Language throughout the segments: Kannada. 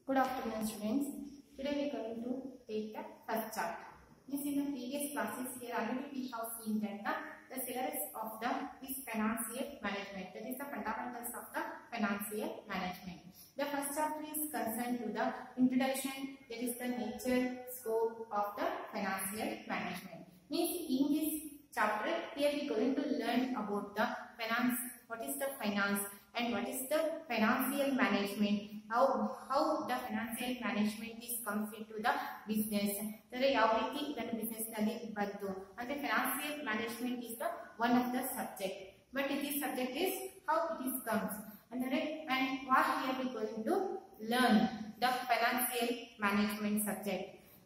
Good afternoon, students. Today we are going to take the first chapter. This in the previous classes here already we have seen that the, the syllabus of the is financial management. That is the fundamentals of the financial management. The first chapter is concerned to the introduction. That is the nature scope of the financial management. Means in this chapter here we are going to learn about the finance. What is the finance and what is the financial management? How how the financial management is comes into the business. ಅಂದರೆ ಯಾವ ರೀತಿ ಇದನ್ನು ಬಿಸ್ನೆಸ್ ನಲ್ಲಿ ಬಂತು ಅಂದ್ರೆ financial management is the one of the subject but it is subject is how it is comes ಅಂದರೆ and what here we going to learn the financial management subject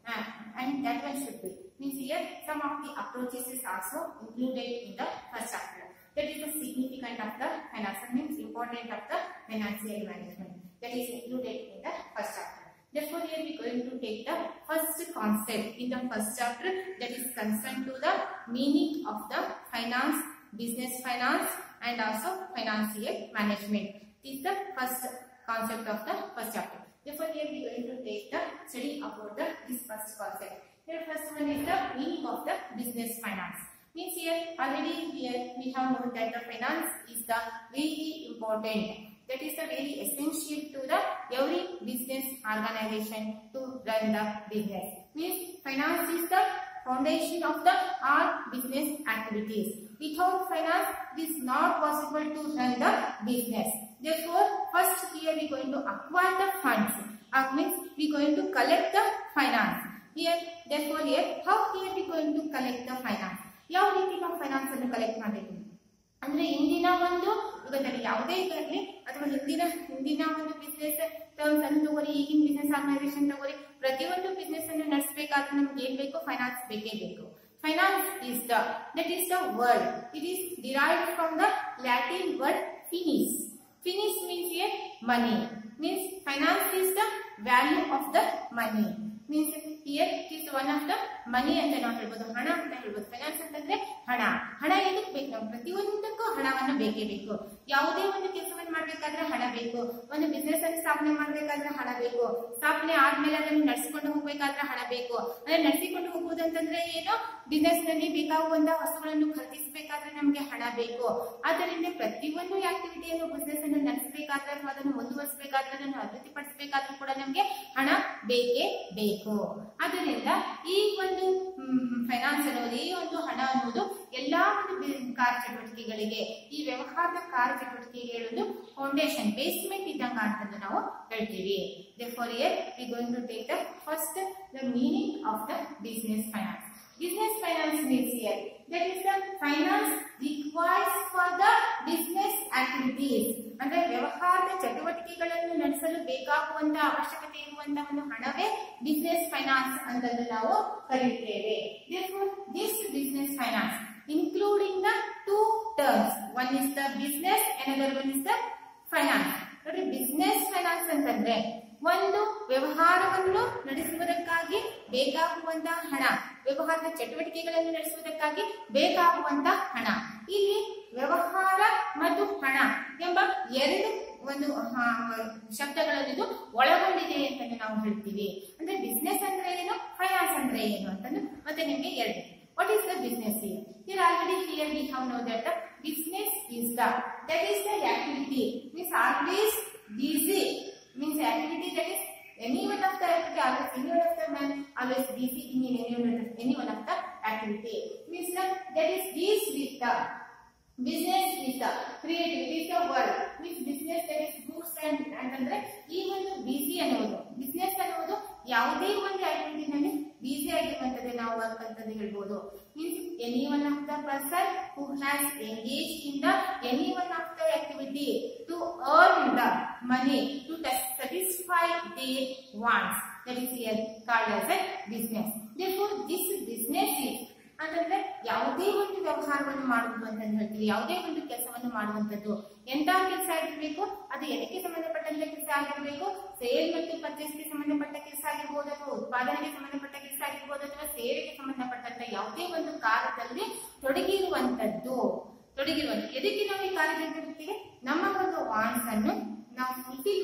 and that one should be means here some of the approaches is also included in the first chapter that is the significant of the financial means important of the financial management that is included in the first chapter therefore here we are going to take the first concept in the first chapter that is concerned to the meaning of the finance business finance and also financial management this is the first concept of the first chapter Therefore, here we are going to take the study about the this first concept. Here, first one is the meaning of the business finance. Means here already here we have known that the finance is the very important. That is the very essential to the every business organization to run the business. Means finance is the foundation of the all business activities. Without finance, it is not possible to run the business. Therefore, first here we are going to acquire the funds. Uh, means we are going to collect the finance. Here, therefore here, how here we are going to collect the finance? ಯಾವ ರೀತಿ ನಾವು ಫೈನಾನ್ಸ್ ಅನ್ನು ಕಲೆಕ್ಟ್ ಮಾಡಬೇಕು ಅಂದ್ರೆ ಇಂದಿನ ಒಂದು ಯುಗದಲ್ಲಿ ಯಾವುದೇ ಇರಲಿ ಅಥವಾ ಹಿಂದಿನ ಹಿಂದಿನ ಒಂದು ಬಿಸ್ನೆಸ್ ಟರ್ಮ್ಸ್ ಅನ್ನು ತಗೋರಿ ಈಗಿನ ಬಿಸ್ನೆಸ್ ಆರ್ಗನೈಸೇಷನ್ ತಗೋರಿ ಪ್ರತಿಯೊಂದು ಬಿಸ್ನೆಸ್ ಅನ್ನು ನಡೆಸಬೇಕಾದ್ರೆ ನಮ್ಗೆ ಏನ್ ಬೇಕು ಫೈನಾನ್ಸ್ ಬೇಕೇ ಬೇಕು finance is the that is the word it is derived from the Latin word finis finis means a money means finance is the value of the money means here it is one of the money ಅಂತ ನಾವು ಹೇಳ್ಬೋದು ಹಣ ಅಂತ ಹೇಳ್ಬೋದು ಫೈನಾನ್ಸ್ ಅಂತಂದ್ರೆ ಹಣ ಹಣ ಏನಕ್ಕೆ ಬೇಕು ನಾವು ಪ್ರತಿಯೊಂದಕ್ಕೂ ಹಣವನ್ನು ಬೇಕೇ ಬೇಕು ಯಾವುದೇ ಒಂದು ಕೆಲಸವನ್ನು ಮಾಡ್ಬೇಕಾದ್ರೆ ಹಣ ಬೇಕು ಒಂದು ಬಿಸ್ನೆಸ್ ಅನ್ನು ಸ್ಥಾಪನೆ ಮಾಡ್ಬೇಕಾದ್ರೆ ಹಣ ಬೇಕು ಸ್ಥಾಪನೆ ಆದ್ಮೇಲೆ ಅದನ್ನು ನಡೆಸಿಕೊಂಡು ಹೋಗ್ಬೇಕಾದ್ರೆ ಹಣ ಬೇಕು ಅಂದ್ರೆ ನಡೆಸಿಕೊಂಡು ಹೋಗುವುದಂತಂದ್ರೆ ಏನು ಬಿಸ್ನೆಸ್ ನಲ್ಲಿ ಬೇಕಾಗುವಂತ ವಸ್ತುಗಳನ್ನು ಖರೀದಿಸಬೇಕಾದ್ರೆ ನಮ್ಗೆ ಹಣ ಬೇಕು ಆದ್ದರಿಂದ ಪ್ರತಿಯೊಂದು ಆಕ್ಟಿವಿಟಿಯನ್ನು ಬಿಸ್ನೆಸ್ ಅನ್ನು ನಡೆಸಬೇಕಾದ್ರೆ ಅಥವಾ ಅದನ್ನು ಮುಂದುವರಿಸಬೇಕಾದ್ರೆ ಅದನ್ನು ಅಭಿವೃದ್ಧಿಪಡಿಸಬೇಕಾದ್ರೂ ಕೂಡ ನಮ್ಗೆ ಹಣ ಬೇಕೇ ಬೇಕು ಆದ್ದರಿಂದ ಈ ಒಂದು ಫೈನಾನ್ಸ್ ಅನ್ನೋದು ಈ ಒಂದು ಹಣ ಅನ್ನೋದು ಎಲ್ಲಾ ಒಂದು ಕಾರ್ಯಚಟುವಟಿಕೆಗಳಿಗೆ ಈ ವ್ಯವಹಾರದ ಕಾರ್ಯಚಟುವಟಿಕೆಗೆ ಒಂದು ಫೌಂಡೇಶನ್ ಬೇಸ್ಮೆಂಟ್ ಇದ್ದಂಗ ಅಂತಂದು ನಾವು ಹೇಳ್ತೀವಿ therefore here we going to take the first the meaning of the business finance business finance means here that is the finance requires for the business activities ಅಂದ್ರೆ ವ್ಯವಹಾರದ ಚಟುವಟಿಕೆಗಳನ್ನು ನಡೆಸಲು ಬೇಕಾಗುವಂತ ಅವಶ್ಯಕತೆ ಇರುವಂತಹ ಒಂದು ಹಣವೇ ಬಿಸ್ನೆಸ್ ಫೈನಾನ್ಸ್ ಅಂತಂದು ನಾವು ಕರೆಯುತ್ತೇವೆ therefore this business finance including the two terms one is the business another one is the finance ನೋಡಿ ಬಿಸ್ನೆಸ್ ಫೈನಾನ್ಸ್ ಅಂತಂದ್ರೆ ಒಂದು ವ್ಯವಹಾರವನ್ನು ನಡೆಸುವುದಕ್ಕಾಗಿ ಬೇಕಾಗುವಂತಹ ಹಣ ವ್ಯವಹಾರದ ಚಟುವಟಿಕೆಗಳನ್ನು ನಡೆಸುವುದಕ್ಕಾಗಿ ಬೇಕಾಗುವಂತಹ ಹಣ ಇಲ್ಲಿ ವ್ಯವಹಾರ ಮತ್ತು ಹಣ ಎಂಬ ಎರಡು ಒಂದು ಶಬ್ದಗಳನ್ನು ಇದು ಒಳಗೊಂಡಿದೆ ಅಂತ ನಾವು ಹೇಳ್ತೀವಿ ಅಂದ್ರೆ ಬಿಸ್ನೆಸ್ ಅಂದ್ರೆ ಏನು ಫೈನಾನ್ಸ್ ಅಂದ್ರೆ ಏನು ಅಂತಂದು ಮತ್ತೆ ನಿಮ್ಗೆ ಎರಡು what is the business here here already here we have know that the business is the that is the activity means always busy means activity that is any one of the activity always any one of the man always busy in any one of the, any one of the activity means the, that is this with the business with the creativity is the world means business that is goods and ಅಂತಂದ್ರೆ ಈ ಒಂದು ಬಿಸಿ ಅನ್ನೋದು ಬಿಸ್ನೆಸ್ ಅನ್ನೋದು ಯಾವುದೇ ಒಂದು ಆಕ್ಟಿವಿಟಿನಲ್ಲಿ ಬಿಸಿ ಆಗಿರುವಂತದ್ದು ನಾವು ವರ್ಕ್ ಅಂತಂದು ಹೇಳ್ಬೋದು means any one of the person who has engage in the any one of the activity to earn the money to satisfy their wants that is here called as a business therefore this business is ಅಂತಂದ್ರೆ ಯಾವುದೇ ಒಂದು ವ್ಯವಹಾರವನ್ನು ಮಾಡುವುದು ಅಂತ ಹೇಳ್ತೀವಿ ಯಾವುದೇ ಒಂದು ಕೆಲಸವನ್ನು ಮಾಡುವಂತದ್ದು ಎಂತ ಕೆಲಸ ಆಗಿರ್ಬೇಕು ಅದು ಎದಕ್ಕೆ ಸಂಬಂಧಪಟ್ಟಂತ ಕೆಲಸ ಆಗಿರ್ಬೇಕು ಸೇಲ್ ಮತ್ತು ಪರ್ಚೇಸ್ಗೆ ಸಂಬಂಧಪಟ್ಟ ಕೆಲಸ ಆಗಿರ್ಬೋದು ಅಥವಾ ಉತ್ಪಾದನೆಗೆ ಸಂಬಂಧಪಟ್ಟ ಕೆಲಸ ಆಗಿರ್ಬೋದು ಅಥವಾ ಸೇವೆಗೆ ಸಂಬಂಧಪಟ್ಟಂತ ಯಾವುದೇ ಒಂದು ಕಾರ್ಯದಲ್ಲಿ ತೊಡಗಿರುವಂತದ್ದು ತೊಡಗಿರುವಂತ ಎದಕ್ಕೆ ನಾವು ಈ ಕಾರ್ಯದಲ್ಲಿ ನಮ್ಮ ಒಂದು ವಾಂಟ್ಸ್ ಅನ್ನು ನಾವು ಫುಲ್ಫಿಲ್ ಮಾಡಿ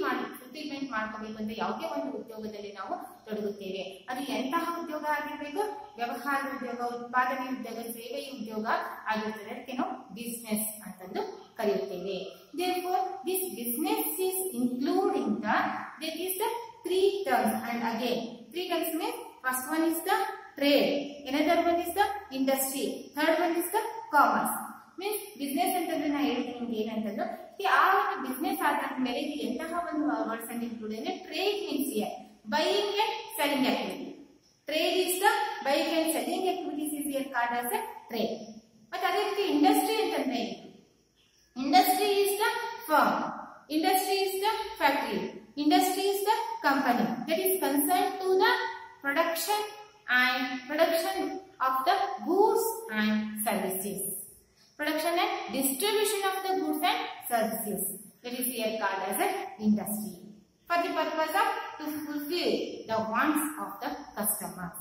ಫುಲ್ಫಿಲ್ಮೆಂಟ್ ಮಾಡ್ಕೋಬೇಕು ಅಂತ ಯಾವುದೇ ಒಂದು ಉದ್ಯೋಗದಲ್ಲಿ ನಾವು ತೊಡಗುತ್ತೇವೆ ಅದು ಎಂತಹ ಉದ್ಯೋಗ ಆಗಿರ್ಬೇಕು ವ್ಯವಹಾರ ಉದ್ಯೋಗ ಉತ್ಪಾದನೆ ಉದ್ಯೋಗ ಸೇವೆಯ ಉದ್ಯೋಗ ಆಗಿರುತ್ತದೆ ಅದಕ್ಕೆ ನಾವು ಬಿಸ್ನೆಸ್ ಅಂತಂದು ಕರೆಯುತ್ತೇವೆ therefore this business is including the there is the three terms and again three terms means first one is the trade another one is the industry third one is the commerce means business ಅಂತಂದ್ರೆ ನಾ ಹೇಳ್ತೀನಿ ನಿಮ್ಗೆ ಏನಂತಂದು ಈ ಆ ಒಂದು ಬಿಸ್ನೆಸ್ ಆದ ಮೇಲೆ ಇದು ಎಂತಹ ಒಂದು ವರ್ಡ್ಸ್ ಅನ್ನು ಇನ್ಕ್ಲೂಡ್ ಅಂದ್ರೆ trade means here buying and selling activity trade is the buying and selling activities is here called as a trade ಮತ್ತೆ ಅದೇ ರೀತಿ ಇಂಡಸ್ಟ್ರಿ ಅಂತಂದ್ರೆ ಏನು Industry is the firm. Industry is the factory. Industry is the company that is concerned to the production and production of the goods and services. Production and distribution of the goods and services. That is here called as an industry. For the purpose of to fulfill the wants of the customers.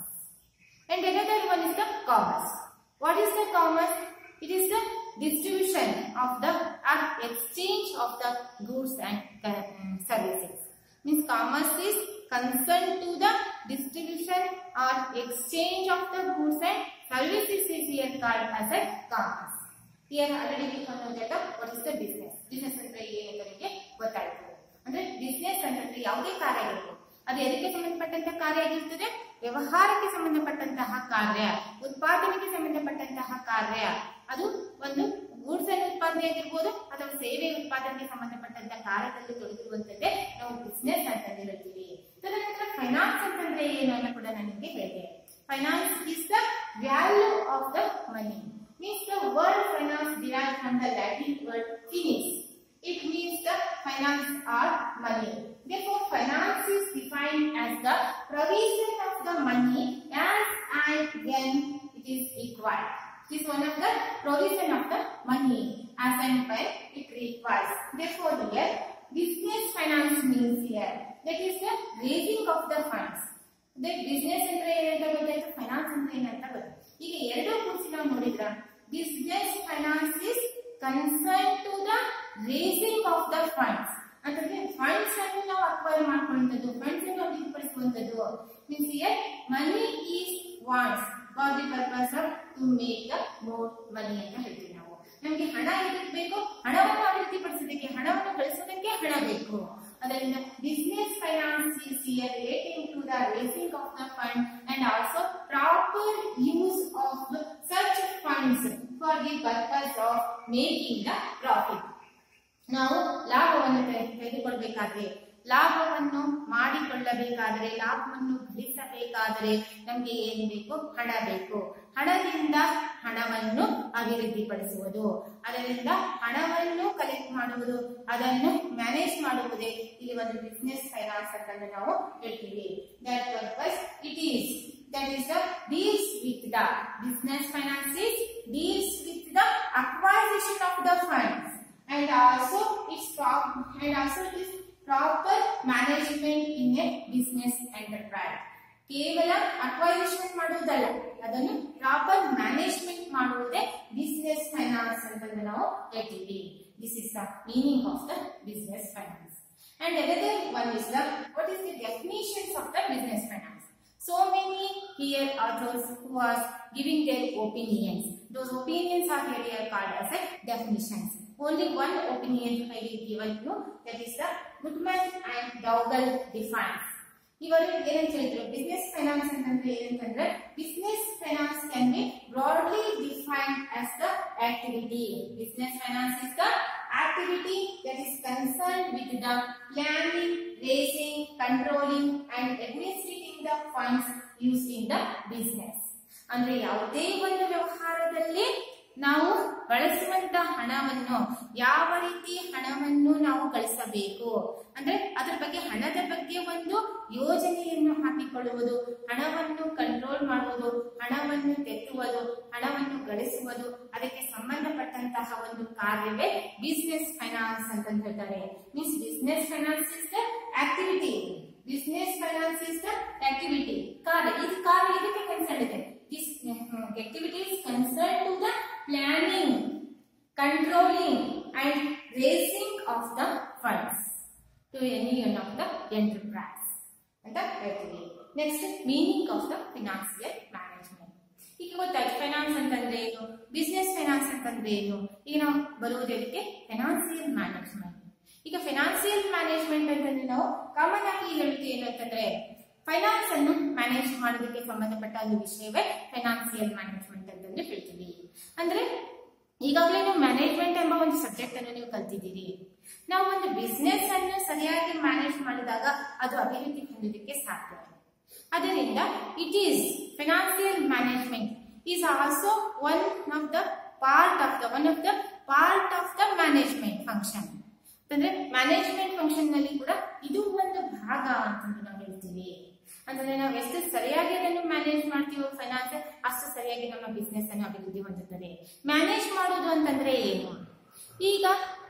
And another one is the commerce. What is the commerce? It is the distribution of the or exchange of the goods and um, services. Means commerce is concerned to the distribution or exchange of the goods and services is here called as a commerce. Here already we know that what is the business. Business ಅಂದ್ರೆ ಏನು ನಮಗೆ ಗೊತ್ತಾಯ್ತು ಅಂದ್ರೆ ಬಿಸ್ನೆಸ್ ಅಂತಂದ್ರೆ ಯಾವುದೇ ಕಾರ್ಯ ಇರಬಹುದು ಅದು ಎದಕ್ಕೆ ಸಂಬಂಧಪಟ್ಟಂತಹ ಕಾರ್ಯ ಆಗಿರ್ತದೆ ವ್ಯವಹಾರಕ್ಕೆ ಸಂಬಂಧಪಟ್ಟಂತಹ ಕಾರ್ಯ ಉತ್ಪಾದನೆಗೆ ಸಂಬಂಧಪಟ್ಟಂತಹ ಕಾರ್ಯ ಅದು ಒಂದು ಗೂಡ್ಸ್ ಅನ್ನು ಉತ್ಪಾದನೆ ಆಗಿರ್ಬೋದು ಅಥವಾ ಸೇವೆ ಉತ್ಪಾದನೆಗೆ ಸಂಬಂಧಪಟ್ಟಂತಹ ಕಾರ್ಯದಲ್ಲಿ ತೊಡಗಿರುವಂತದ್ದೇ ನಾವು ಬಿಸ್ನೆಸ್ ಅಂತ ಹೇಳ್ತೀವಿ ತದನಂತರ ಫೈನಾನ್ಸ್ ಅಂತಂದ್ರೆ ಏನು ಅಂತ ಕೂಡ ನಾನು ನಿಮಗೆ ಹೇಳಿದೆ finance is the value of the money means the word finance derive from the Latin word finis It means the finance or money. Therefore, finance is defined as the provision of the money as and when it is required. It is one of the provision of the money as and when it requires. Therefore, here business finance means here that is the raising of the funds. The business ಅಂದ್ರೆ ಏನಂತ ಗೊತ್ತಾಯ್ತು ಫೈನಾನ್ಸ್ ಅಂದ್ರೆ ಏನಂತ ಗೊತ್ತಾಯ್ತು ಈಗ ಎರಡು ಕೂಡಿಸಿ ನಾವು ನೋಡಿದ್ರ business finance is concern to the raising of the funds ಅಂತಂದ್ರೆ ಫಂಡ್ಸ್ ಅನ್ನು ನಾವು ಅಕ್ವೈರ್ ಮಾಡ್ಕೊಳ್ಳುವಂಥದ್ದು ಫಂಡ್ಸ್ ಅನ್ನು ಅಭಿವೃದ್ಧಿಪಡಿಸುವಂಥದ್ದು means here money is wants for the purpose of to make the more money ಅಂತ ಹೇಳ್ತೀವಿ ನಾವು ನಮಗೆ ಹಣ ಎದಕ್ಕೆ ಬೇಕು ಹಣವನ್ನು ಅಭಿವೃದ್ಧಿಪಡಿಸೋದಕ್ಕೆ ಹಣವನ್ನು ಗಳಿಸೋದಕ್ಕೆ ಹಣ ಬೇಕು ಅದರಿಂದ business finance is here relating to the raising of the fund and also proper use of such funds for the purpose of making the profit ನಾವು ಲಾಭವನ್ನು ತೆಗೆ- ತೆಗೆದುಕೊಳ್ಬೇಕಾದ್ರೆ ಲಾಭವನ್ನು ಮಾಡಿಕೊಳ್ಳಬೇಕಾದರೆ ಲಾಭವನ್ನು ಗಳಿಸಬೇಕಾದರೆ ನಮಗೆ ಏನು ಬೇಕು ಹಣ ಬೇಕು ಹಣದಿಂದ ಹಣವನ್ನು ಅಭಿವೃದ್ಧಿಪಡಿಸುವುದು ಅದರಿಂದ ಹಣವನ್ನು ಕಲೆಕ್ಟ್ ಮಾಡುವುದು ಅದನ್ನು ಮ್ಯಾನೇಜ್ ಮಾಡುವುದೇ ಇಲ್ಲಿ ಒಂದು ಬಿಸ್ನೆಸ್ ಫೈನಾನ್ಸ್ ಅಂತ ನಾವು ಹೇಳ್ತೀವಿ that purpose it is that is the deals with the business finances deals with the acquisition of the funds and also its prop and also its proper management in a business enterprise ಕೇವಲ ಅಕ್ವೈಸೇಷನ್ ಮಾಡುವುದಲ್ಲ ಅದನ್ನು ಪ್ರಾಪರ್ ಮ್ಯಾನೇಜ್ಮೆಂಟ್ ಮಾಡುವುದೇ ಬಿಸ್ನೆಸ್ ಫೈನಾನ್ಸ್ ಅಂತ ನಾವು ಹೇಳ್ತೀವಿ this is the meaning of the business finance and another one is the what is the definitions of the business finance so many here authors who are giving their opinions those opinions are here, here called as a definitions only one opinion i will given you that is the goodman and dowell defines ಇವರು ಏನಂತ ಹೇಳಿದ್ರು ಬಿಸ್ನೆಸ್ ಫೈನಾನ್ಸ್ ಅಂತಂದ್ರೆ ಏನಂತಂದ್ರೆ business finance can be broadly defined as the activity business finance is the activity that is concerned with the planning, raising, controlling and administrating the funds used in the business. ಅಂದ್ರೆ ಯಾವುದೇ ಒಂದು ವ್ಯವಹಾರದಲ್ಲಿ ನಾವು ಬಳಸುವಂತ ಹಣವನ್ನು ಯಾವ ರೀತಿ ಹಣವನ್ನು ನಾವು ಗಳಿಸಬೇಕು ಅಂದ್ರೆ ಅದರ ಬಗ್ಗೆ ಹಣದ ಬಗ್ಗೆ ಒಂದು ಯೋಜನೆಯನ್ನು ಹಾಕಿಕೊಳ್ಳುವುದು ಹಣವನ್ನು ಕಂಟ್ರೋಲ್ ಮಾಡುವುದು ಹಣವನ್ನು ತೆತ್ತುವುದು ಹಣವನ್ನು ಗಳಿಸುವುದು ಅದಕ್ಕೆ ಸಂಬಂಧಪಟ್ಟಂತಹ ಒಂದು ಕಾರ್ಯವೇ ಬಿಸ್ನೆಸ್ ಫೈನಾನ್ಸ್ ಅಂತ ಹೇಳ್ತಾರೆ means business finance is the activity business finance is the activity ಕಾರ್ಯ ಇದು ಕಾರ್ಯ ಇದಕ್ಕೆ ಕನ್ಸರ್ನ್ ಇದೆ this activity is concern to the planning controlling and raising of the funds to any one of the enterprise ಅಂತ ಹೇಳ್ತೀವಿ next meaning of the financial management ಈಗ ಗೊತ್ತಾಯ್ತು ಫೈನಾನ್ಸ್ ಅಂತಂದ್ರೆ ಏನು ಬಿಸ್ನೆಸ್ ಫೈನಾನ್ಸ್ ಅಂತಂದ್ರೆ ಏನು ಈಗ ನಾವು ಬರುವುದಕ್ಕೆ ಫೈನಾನ್ಸಿಯಲ್ ಮ್ಯಾನೇಜ್ಮೆಂಟ್ ಈಗ ಫೈನಾನ್ಸಿಯಲ್ ಮ್ಯಾನೇಜ್ಮೆಂಟ್ ಅಂತಂದ್ರೆ ನಾವು ಕಾಮನ್ ಆಗಿ ಹೇಳುತ್ತೆ ಏನು ಅಂತಂದ್ರೆ ಫೈನಾನ್ಸ್ ಅನ್ನು ಮ್ಯಾನೇಜ್ ಮಾಡೋದಕ್ಕೆ ಸಂಬಂಧಪಟ್ಟ ಒಂದು ವಿಷಯವೇ ಫೈನಾನ್ಸಿಯಲ್ ಮ್ಯಾನೇಜ್ಮೆಂಟ್ ಅಂತಂದ್ರೆ ಹೇಳ್ತೀವಿ ಅಂದ್ರೆ ಈಗಾಗಲೇ ನೀವು ಮ್ಯಾನೇಜ್ಮೆಂಟ್ ಎಂಬ ಒಂದು ಸಬ್ಜೆಕ್ಟ್ ಅನ್ನು ನೀವು ಕಲ್ತಿದ್ದೀರಿ ನಾವು ಒಂದು ಬಿಸ್ನೆಸ್ ಅನ್ನು ಸರಿಯಾಗಿ ಮ್ಯಾನೇಜ್ ಮಾಡಿದಾಗ ಅದು ಅಭಿವೃದ್ಧಿ ಹೊಂದೋದಕ್ಕೆ ಸಾಧ್ಯ ಅದರಿಂದ it is financial management is also one of the part of the one of the part of the management function ಅಂದ್ರೆ ಮ್ಯಾನೇಜ್ಮೆಂಟ್ ಫಂಕ್ಷನ್ ನಲ್ಲಿ ಕೂಡ ಇದು ಒಂದು ಭಾಗ ಅಂತಂದು ನಾವು ಹೇಳ್ತೀವಿ ಅಂತಂದ್ರೆ ನಾವು ಎಷ್ಟು ಸರಿಯಾಗಿ ಅದನ್ನು ಮ್ಯಾನೇಜ್ ಮಾಡ್ತೀವೋ ಫೈನಾನ್ಸ್ ಅಷ್ಟು ಸರಿಯಾಗಿ ನಮ್ಮ ಬಿಸ್ನೆಸ್ ಅನ್ನು ಅಭಿವೃದ್ಧಿ ಹೊಂದುತ್ತದೆ ಮ್ಯಾನೇಜ್ ಮಾಡೋದು ಅಂತಂದ್ರೆ ಏನು ಈಗ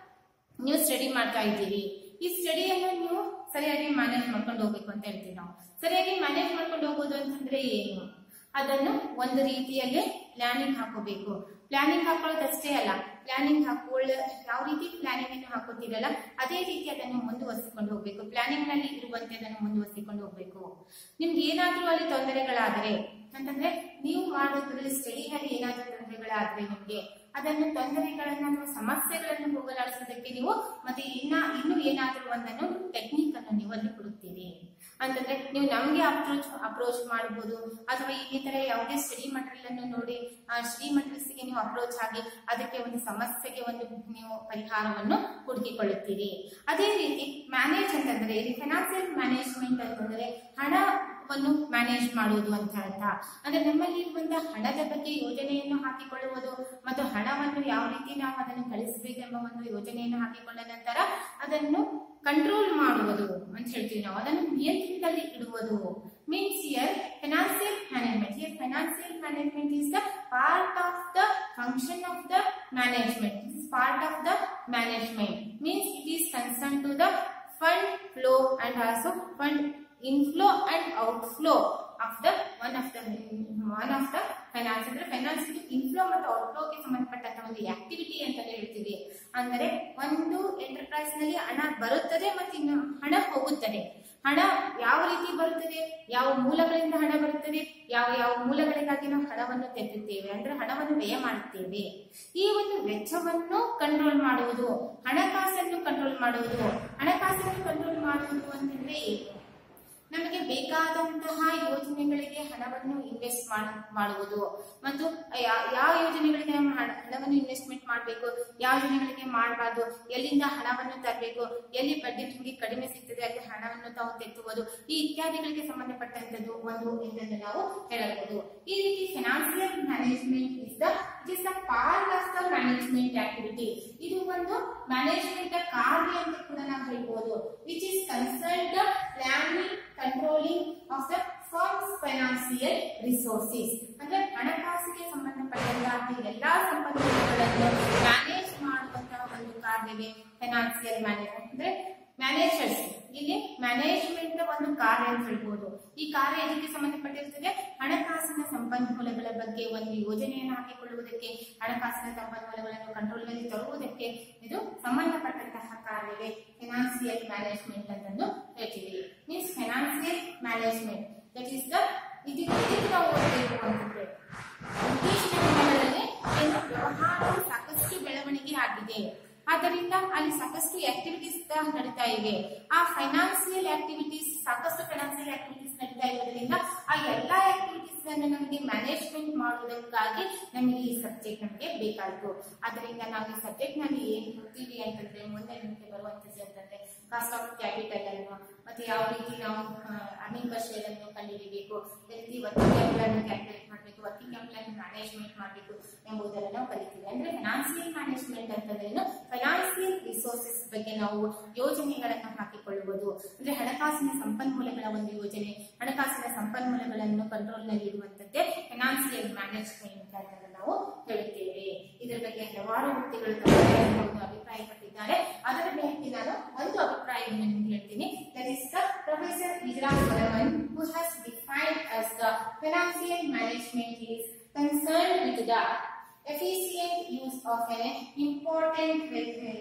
ನೀವು ಸ್ಟಡಿ ಮಾಡ್ತಾ ಇದ್ದೀರಿ ಈ ಸ್ಟಡಿಯನ್ನು ನೀವು ಸರಿಯಾಗಿ ಮ್ಯಾನೇಜ್ ಮಾಡ್ಕೊಂಡು ಹೋಗ್ಬೇಕು ಅಂತ ಹೇಳ್ತೀವಿ ನಾವು ಸರಿಯಾಗಿ ಮ್ಯಾನೇಜ್ ಮಾಡ್ಕೊಂಡು ಹೋಗೋದು ಅಂತಂದ್ರೆ ಏನು ಅದನ್ನು ಒಂದು ರೀತಿಯಲ್ಲಿ ಪ್ಲಾನಿಂಗ್ ಹಾಕೋಬೇಕು ಪ್ಲಾನಿಂಗ್ ಹಾಕೊಳ್ಳೋದಷ್ಟೇ ಅಲ್ಲ ಪ್ಲಾನಿಂಗ್ ಹಾಕೊಳ್ಳ ಯಾವ ರೀತಿ ಪ್ಲಾನಿಂಗ್ ಅನ್ನು ಹಾಕೋತೀರಲ್ಲ ಅದೇ ರೀತಿ ಅದನ್ನು ಮುಂದುವರಿಸಿಕೊಂಡು ಹೋಗ್ಬೇಕು ಪ್ಲಾನಿಂಗ್ ನಲ್ಲಿ ಇರುವಂತೆ ಅದನ್ನು ಮುಂದುವರಿಸಿಕೊಂಡು ಹೋಗ್ಬೇಕು ನಿಮ್ಗೆ ಏನಾದ್ರೂ ಅಲ್ಲಿ ತೊಂದರೆಗಳಾದರೆ ಅಂತಂದ್ರೆ ನೀವು ಮಾಡೋದ್ರಲ್ಲಿ ಸ್ಟಡಿನಲ್ಲಿ ಏನಾದ್ರೂ ತೊಂದರೆಗಳಾದ್ರೆ ನಿಮ್ಗೆ ಅದನ್ನು ತೊಂದರೆಗಳನ್ನ ಅಥವಾ ಸಮಸ್ಯೆಗಳನ್ನು ಹೋಗಲಾಡಿಸೋದಕ್ಕೆ ನೀವು ಮತ್ತೆ ಇನ್ನ ಇನ್ನು ಏನಾದ್ರೂ ಒಂದನ್ನು ಟೆಕ್ನಿಕ್ ಅನ್ನು ನೀವು ಅಲ್ಲಿ ಕೊಡುತ್ತೀರಿ ಅಂತಂದ್ರೆ ನೀವು ನಮ್ಗೆ ಅಪ್ರೋಚ್ ಅಪ್ರೋಚ್ ಮಾಡಬಹುದು ಅಥವಾ ಈ ತರ ಯಾವುದೇ ಸ್ಟಡಿ ಮಟೀರಿಯಲ್ ಅನ್ನು ನೋಡಿ ಆ ಸ್ಟಡಿ ಮಟೀರಿಯಲ್ಸ್ ಗೆ ನೀವು ಅಪ್ರೋಚ್ ಆಗಿ ಅದಕ್ಕೆ ಒಂದು ಸಮಸ್ಯೆಗೆ ಒಂದು ನೀವು ಪರಿಹಾರವನ್ನು ಹುಡುಕಿಕೊಳ್ಳುತ್ತೀರಿ ಅದೇ ರೀತಿ ಮ್ಯಾನೇಜ್ ಅಂತಂದ್ರೆ ಇಲ್ಲಿ ಫೈನಾನ್ಸಿಯಲ್ ಮ್ಯಾನೇಜ್ಮೆಂಟ್ ಅಂತಂದ್ರೆ ಹಣವನ್ನು ಮ್ಯಾನೇಜ್ ಮಾಡುವುದು ಅಂತ ಅರ್ಥ ಅಂದ್ರೆ ನಮ್ಮಲ್ಲಿ ಇರುವಂತಹ ಹಣದ ಬಗ್ಗೆ ಯೋಜನೆಯನ್ನು ಹಾಕಿಕೊಳ್ಳುವುದು ಮತ್ತು ಹಣವನ್ನು ಯಾವ ರೀತಿ ನಾವು ಅದನ್ನು ಕಳಿಸಬೇಕೆಂಬ ಒಂದು ಯೋಜನೆಯನ್ನು ಹಾಕಿಕೊಂಡ ನಂತರ ಅದನ್ನು ಕಂಟ್ರೋಲ್ ಮಾಡುವುದು ಅಂತ ಹೇಳ್ತೀವಿ ನಾವು ಅದನ್ನು ನಿಯಂತ್ರಣದಲ್ಲಿ ಇಡುವುದು means here financial management here financial management is the part of the function of the management is part of the management means it is concern to the fund flow and also fund inflow and outflow of the one of the one of the finance ಅಂದ್ರೆ ಫೈನಾನ್ಸ್ ಇನ್ಫ್ಲೋ ಮತ್ತು ಔಟ್ಫ್ಲೋಗೆ ಸಂಬಂಧಪಟ್ಟಂತ ಒಂದು ಆಕ್ಟಿವಿಟಿ ಅಂತಾನೆ ಹೇಳ್ತೀವಿ ಅಂದರೆ ಒಂದು ಎಂಟರ್ಪ್ರೈಸ್ ನಲ್ಲಿ ಹಣ ಬರುತ್ತದೆ ಮತ್ತು ಇನ್ನು ಹಣ ಹೋಗುತ್ತದೆ ಹಣ ಯಾವ ರೀತಿ ಬರುತ್ತದೆ ಯಾವ ಮೂಲಗಳಿಂದ ಹಣ ಬರುತ್ತದೆ ಯಾವ ಯಾವ ಮೂಲಗಳಿಗಾಗಿ ನಾವು ಹಣವನ್ನು ತೆಗೆದುತ್ತೇವೆ ಅಂದ್ರೆ ಹಣವನ್ನು ವ್ಯಯ ಮಾಡುತ್ತೇವೆ ಈ ಒಂದು ವೆಚ್ಚವನ್ನು ಕಂಟ್ರೋಲ್ ಮಾಡುವುದು ಹಣಕಾಸನ್ನು ಕಂಟ್ರೋಲ್ ಮಾಡುವುದು ಹಣಕಾಸನ್ನು ಕಂಟ್ರೋಲ್ ಮಾಡುವುದು ಅಂತಂದ್ರೆ ಏನು ನಮಗೆ ಬೇಕಾದಂತಹ ಯೋಜನೆಗಳಿಗೆ ಹಣವನ್ನು ಇನ್ವೆಸ್ಟ್ ಮಾಡುವುದು ಮತ್ತು ಯಾ- ಯಾವ ಯೋಜನೆಗಳಿಗೆ ನಾವು ಹಣ- ಹಣವನ್ನು ಇನ್ವೆಸ್ಟ್ಮೆಂಟ್ ಮಾಡಬೇಕು ಯಾವ ಯೋಜನೆಗಳಿಗೆ ಮಾಡಬಾರ್ದು ಎಲ್ಲಿಂದ ಹಣವನ್ನು ತರಬೇಕು ಎಲ್ಲಿ ಬಡ್ಡಿ ನಮಗೆ ಕಡಿಮೆ ಸಿಗ್ತದೆ ಅಲ್ಲಿ ಹಣವನ್ನು ತಾವು ತೆತ್ತುವುದು ಈ ಇತ್ಯಾದಿಗಳಿಗೆ ಸಂಬಂಧಪಟ್ಟಂತದ್ದು ಒಂದು ಎಂದನ್ನು ನಾವು ಹೇಳಬಹುದು ಈ ರೀತಿ financial management is the it is the part of the management activity ಇದು ಒಂದು ಮ್ಯಾನೇಜ್ಮೆಂಟ್ ಕಾರ್ಯ ಅಂತ ಕೂಡ ನಾವು ಹೇಳ್ಬೋದು which is concern the planning controlling of the firms financial resources ಅಂದ್ರೆ ಹಣಕಾಸಿಗೆ ಸಂಬಂಧಪಟ್ಟಂತಹ ಎಲ್ಲಾ ಸಂಪನ್ಮೂಲಗಳನ್ನು ಮ್ಯಾನೇಜ್ ಮಾಡುವಂತಹ ಒಂದು ಕಾರ್ಯವೇ ಫೈನಾನ್ಸಿಯಲ್ ಮ್ಯಾನೇಜ್ಮೆಂಟ್ ಅಂದ್ರೆ ಮ್ಯಾನೇಜರ್ಸ್ ಇಲ್ಲಿ ಮ್ಯಾನೇಜ್ಮೆಂಟ್ ಒಂದು ಕಾರ್ಯ ಅಂತ ಹೇಳ್ಬೋದು ಈ ಕಾರ್ಯ ಇದಕ್ಕೆ ಸಂಬಂಧಪಟ್ಟಿರುತ್ತದೆ ಹಣಕಾಸಿನ ಸಂಪನ್ಮೂಲಗಳ ಬಗ್ಗೆ ಒಂದು ಯೋಜನೆಯನ್ನು ಹಾಕಿಕೊಳ್ಳುವುದಕ್ಕೆ ಹಣಕಾಸಿನ ಸಂಪನ್ಮೂಲಗಳನ್ನು ಕಂಟ್ರೋಲ್ನಲ್ಲಿ ತರುವುದಕ್ಕೆ ಇದು ಸಂಬಂಧಪಟ್ಟಂತಹ ಕಾರ್ಯವೇ ಫಿನಾನ್ಸಿಯಲ್ ಮ್ಯಾನೇಜ್ಮೆಂಟ್ ಅಂತಂದು ಹೇಳ್ತೀವಿ means financial management that is the ಇದು ಇದಕ್ಕೆ ನಾವು ಓದಬೇಕು ಅಂತಂದ್ರೆ ಇತ್ತೀಚಿನ ದಿನಗಳಲ್ಲಿ ಏನು ವ್ಯವಹಾರವು ಸಾಕಷ್ಟು ಬೆಳವಣಿಗೆ ಆಗಿದೆ ಆದ್ದರಿಂದ ಅಲ್ಲಿ ಸಾಕಷ್ಟು ಆಕ್ಟಿವಿಟೀಸ್ ನಡೀತಾ ಇವೆ ಆ ಫೈನಾನ್ಸಿಯಲ್ ಆಕ್ಟಿವಿಟೀಸ್ ಸಾಕಷ್ಟು ಫೈನಾನ್ಸಿಯಲ್ ಆಕ್ಟಿವಿಟೀಸ್ ನಡೀತಾ ಇರೋದ್ರಿಂದ ಆ ಎಲ್ಲಾ ಆಕ್ಟಿವಿಟೀಸ್ ಅನ್ನು ನಮಗೆ ಮ್ಯಾನೇಜ್ಮೆಂಟ್ ಮಾಡುವುದಕ್ಕಾಗಿ ನಮಗೆ ಈ ಸಬ್ಜೆಕ್ಟ್ ನಮಗೆ ಬೇಕಾಯಿತು ಅದರಿಂದ ನಾವು ಈ ಸಬ್ಜೆಕ್ಟ್ ನಲ್ಲಿ ಏನ್ ಹೋಗ್ತೀವಿ ಅಂತಂದ್ರೆ ಮುಂದೆ ನಮಗೆ ಬರುವಂತದ್ದು ಅಂತಂದ್ರೆ ಕಾಸ್ಟ್ ಆಫ್ ಕ್ಯಾಪಿಟಲ್ ಅನ್ನು ಮತ್ತೆ ಯಾವ ರೀತಿ ನಾವು ಅರ್ನಿಂಗ್ ಪರ್ ಶೇರ್ ಅನ್ನು ಕಂಡುಹಿಡಿಯಬೇಕು ಯಾವ ರೀತಿ ವರ್ಕಿಂಗ್ ಕ್ಯಾಪಿಟಲ್ ಅನ್ನು ಕ್ಯಾಲ್ಕುಲೇಟ್ ಮಾಡಬೇಕು ವರ್ಕಿಂಗ್ ಕ್ಯಾಪಿಟಲ್ ಅನ್ನು ಮ್ಯಾನೇಜ್ಮೆಂಟ್ ಮಾಡಬೇಕು ಎಂಬುದನ್ನು ನಾವು ಕಲಿತೀವಿ ಅಂದ್ರೆ ಫೈನಾನ್ಸಿಯಲ್ ಮ್ಯಾನೇಜ್ಮೆಂಟ್ ಅಂತಂದ್ರೆ ಫೈನಾನ್ಸಿಯಲ್ ರಿಸೋರ್ಸಸ್ ಬಗ್ಗೆ ನಾವು ಯೋಜನೆಗಳನ್ನು ಹಾಕಿಕೊಳ್ಳುವುದು ಅಂದ್ರೆ ಹಣಕಾಸಿನ ಸಂಪನ್ಮೂಲಗಳ ಒಂದು ಯೋಜನೆ ಹಣಕಾಸಿನ ಸಂಪನ್ಮೂಲಗಳನ್ನು ಕಂಟ್ರೋಲ್ ನಲ್ಲಿ ಇಡುವಂತದ್ದೇ ಫೈನಾನ್ಸಿಯಲ್ ಮ್ಯಾನೇಜ್ಮೆಂಟ್ ಅಂತ ನಾವು ಹೇಳುತ್ತೇವೆ ಇದರ ಬಗ್ಗೆ ಹಲವಾರು ವ್ಯಕ್ತಿಗಳು ತಮ್ಮದೇ ಆದ ಒಂದು ಅಭಿಪ್ರಾಯಪಟ್ಟಿದ್ದಾರೆ ಅದರ ಬಗ್ಗೆ ನಾನು ಒಂದು ಅಭಿಪ್ರಾಯವನ್ನು ನಿಮ್ಗೆ ಹೇಳ್ತೀನಿ that is the professor Ezra Solomon who has defined as the financial management is concerned with the efficient use of an important economic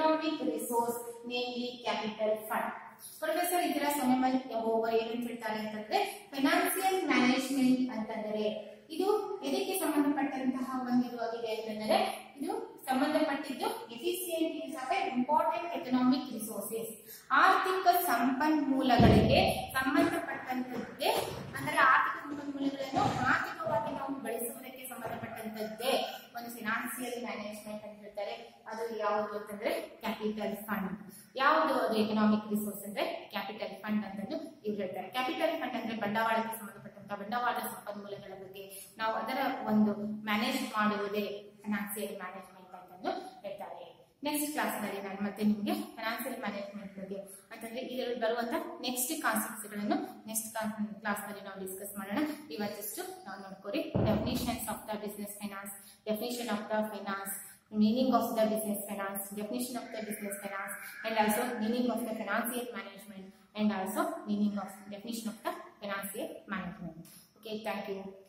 economic resource namely capital fund professor ಇದರ ಸೊನೆಮಲ್ ಎಂಬುವವರು ಏನು ಹೇಳ್ತಾರೆ ಅಂತಂದ್ರೆ ಫೈನಾನ್ಸಿಯಲ್ ಮ್ಯಾನೇಜ್ಮೆಂಟ್ ಅಂತಂದರೆ ಇದು ಎದಕ್ಕೆ ಸಂಬಂಧಪಟ್ಟಂತಹ ಒಂದು ಇದು ಆಗಿದೆ ಅಂತಂದರೆ ಇದು ಸಂಬಂಧಪಟ್ಟಿದ್ದು efficient use of important economic resources ಆರ್ಥಿಕ ಸಂಪನ್ಮೂಲಗಳಿಗೆ ಸಂಬಂಧಪಟ್ಟಂತದ್ದೇ ಅಂದ್ರೆ ಆರ್ಥಿಕ ಸಂಪನ್ಮೂಲಗಳನ್ನು ಆರ್ಥಿಕವಾಗಿ ನಾವು ಬಳಸುವುದಕ್ಕೆ ಸಂಬಂಧಪಟ್ಟಂತದ್ದೇ ಒಂದು ಫಿನಾನ್ಸಿಯಲ್ ಮ್ಯಾನೇಜ್ಮೆಂಟ್ ಅಂತ ಹೇಳ್ತಾರೆ ಅದು ಯಾವುದು ಅಂತಂದ್ರೆ ಕ್ಯಾಪಿಟಲ್ ಫಂಡ್ ಯಾವುದು ಅದು ಎಕನಾಮಿಕ್ ರಿಸೋರ್ಸ್ ಅಂದ್ರೆ ಕ್ಯಾಪಿಟಲ್ ಫಂಡ್ ಅಂತಂದು ಇವ್ರು ಹೇಳ್ತಾರೆ ಕ್ಯಾಪಿಟಲ್ ಫಂಡ್ ಅಂದ್ರೆ ಬಂಡವಾಳಕ್ಕೆ ಸಂಬಂಧಪಟ್ಟಂತ ಬಂಡವಾಳ ಸಂಪನ್ಮೂಲಗಳ ಬಗ್ಗೆ ನಾವು ಅದರ ಒಂದು ಮ್ಯಾನೇಜ್ ಮಾಡುವುದೇ ಫಿನಾನ್ಸಿಯಲ್ ಮ್ಯಾನೇಜ್ಮೆಂಟ್ ಅಂತಂದು ಹೇಳ್ತಾರೆ ನೆಕ್ಸ್ಟ್ ಕ್ಲಾಸ್ ನಲ್ಲಿ ನಾನು ಮತ್ತೆ ನಿಮಗೆ ಫೈನಾನ್ಸಿಯಲ್ ಮ್ಯಾನೇಜ್ಮೆಂಟ್ ಬಗ್ಗೆ ಅಂತಂದ್ರೆ ಇದರಲ್ಲಿ ಬರುವಂತ ನೆಕ್ಸ್ಟ್ ಕಾನ್ಸೆಪ್ಟ್ಸ್ ಗಳನ್ನು ನೆಕ್ಸ್ಟ್ ಕ್ಲಾಸ್ ನಲ್ಲಿ ನಾವು ಡಿಸ್ಕಸ್ ಮಾಡೋಣ ಇವತ್ತಿಷ್ಟು ನಾವು ನೋಡ್ಕೋರಿ definitions of the business finance definition of the finance meaning of the business finance, definition of the business finance, and also meaning of the financial management, and also meaning of definition of the financial management. Okay, thank you.